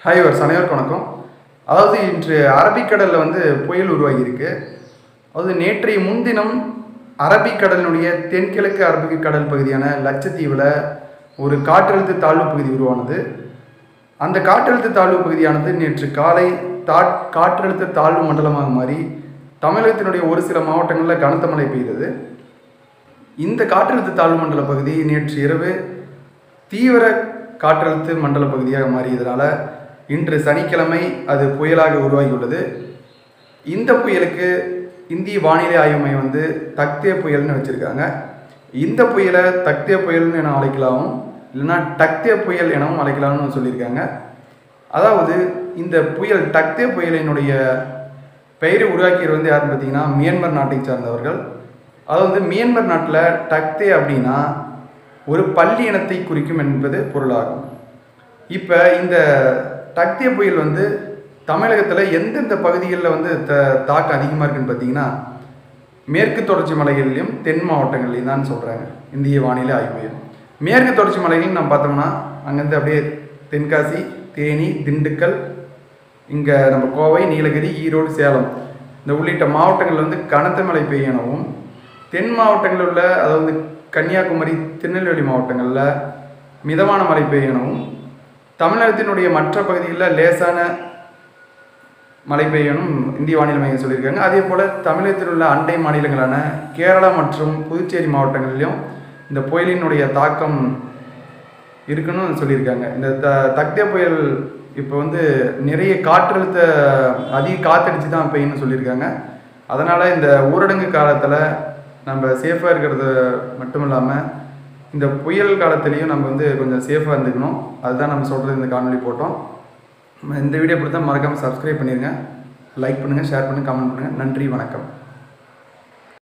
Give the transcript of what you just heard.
hi ஒரு அனைவருக்கும் வணக்கம் அதாவது இன்று அரபிக்கடலில் வந்து புயல் உருவாகியிருக்கு அதாவது நேற்றைய முன்தினம் அரபிக்கடலினுடைய தென்கிழக்கு அரபிக்கடல் பகுதியான லட்சத்தீவில் ஒரு காற்றழுத்த தாழ்வு பகுதி உருவானது அந்த காற்றழுத்த தாழ்வு பகுதியானது நேற்று காலை தா காற்றழுத்த தாழ்வு மண்டலமாக மாறி தமிழகத்தினுடைய ஒரு சில மாவட்டங்களில் கனத்த மழை பெய்தது இந்த காற்றழுத்த தாழ்வு மண்டல பகுதி நேற்று இரவு தீவிர காற்றழுத்த மண்டல பகுதியாக மாறியதனால இன்று சனிக்கிழமை அது புயலாக உருவாகியுள்ளது இந்த புயலுக்கு இந்திய வானிலை ஆய்வு மையம் வந்து தக்தே புயல்னு வச்சுருக்காங்க இந்த புயலை தக்தே புயல்னு என அழைக்கலாம் இல்லைன்னா டக்தே புயல் எனவும் அழைக்கலாம்னு சொல்லியிருக்காங்க அதாவது இந்த புயல் டக்தே புயலினுடைய பெயரை உருவாக்கியவர் வந்து யாருன்னு பார்த்தீங்கன்னா மியான்மர் நாட்டை சார்ந்தவர்கள் அதாவது மியான்மர் நாட்டில் டக்தே அப்படின்னா ஒரு பள்ளி இனத்தை குறிக்கும் என்பது பொருளாகும் இப்போ இந்த டக்தே புயல் வந்து தமிழகத்தில் எந்தெந்த பகுதிகளில் வந்து த தாக்கம் அதிகமாக இருக்குன்னு பார்த்தீங்கன்னா மேற்கு தொடர்ச்சி மலைகளிலும் தென் மாவட்டங்கள்லையும் தான் சொல்கிறாங்க இந்திய வானிலை ஆய்வு மையம் மேற்கு தொடர்ச்சி மலைகள்னு நம்ம பார்த்தோம்னா அங்கேருந்து அப்படியே தென்காசி தேனி திண்டுக்கல் இங்கே நம்ம கோவை நீலகிரி ஈரோடு சேலம் இந்த உள்ளிட்ட மாவட்டங்களில் வந்து கனத்த மழை பெய்யனவும் தென் மாவட்டங்களில் உள்ள அதாவது கன்னியாகுமரி திருநெல்வேலி மாவட்டங்களில் மிதமான மழை பெய்யனவும் தமிழகத்தினுடைய மற்ற பகுதிகளில் லேசான மழை பெய்யணும் இந்திய வானிலை மையம் சொல்லியிருக்காங்க அதே போல் தமிழகத்தில் உள்ள அண்டை மாநிலங்களான கேரளா மற்றும் புதுச்சேரி மாவட்டங்களிலும் இந்த புயலினுடைய தாக்கம் இருக்குன்னு சொல்லியிருக்காங்க இந்த த தக்தே புயல் இப்போ வந்து நிறைய காற்றழுத்த அதிக காற்றடிச்சு தான் பெய்யும்னு சொல்லியிருக்காங்க அதனால் இந்த ஊரடங்கு காலத்தில் நம்ம சேஃபாக இருக்கிறது மட்டும் இல்லாமல் இந்த புயல் காலத்துலேயும் நம்ம வந்து கொஞ்சம் சேஃபாக இருந்துக்கணும் அதுதான் நம்ம சொல்கிறது இந்த காணொலி போட்டோம் நம்ம இந்த வீடியோ பிடித்தா மறக்காமல் சப்ஸ்கிரைப் பண்ணிடுங்க லைக் பண்ணுங்கள் ஷேர் பண்ணுங்கள் கமெண்ட் பண்ணுங்கள் நன்றி வணக்கம்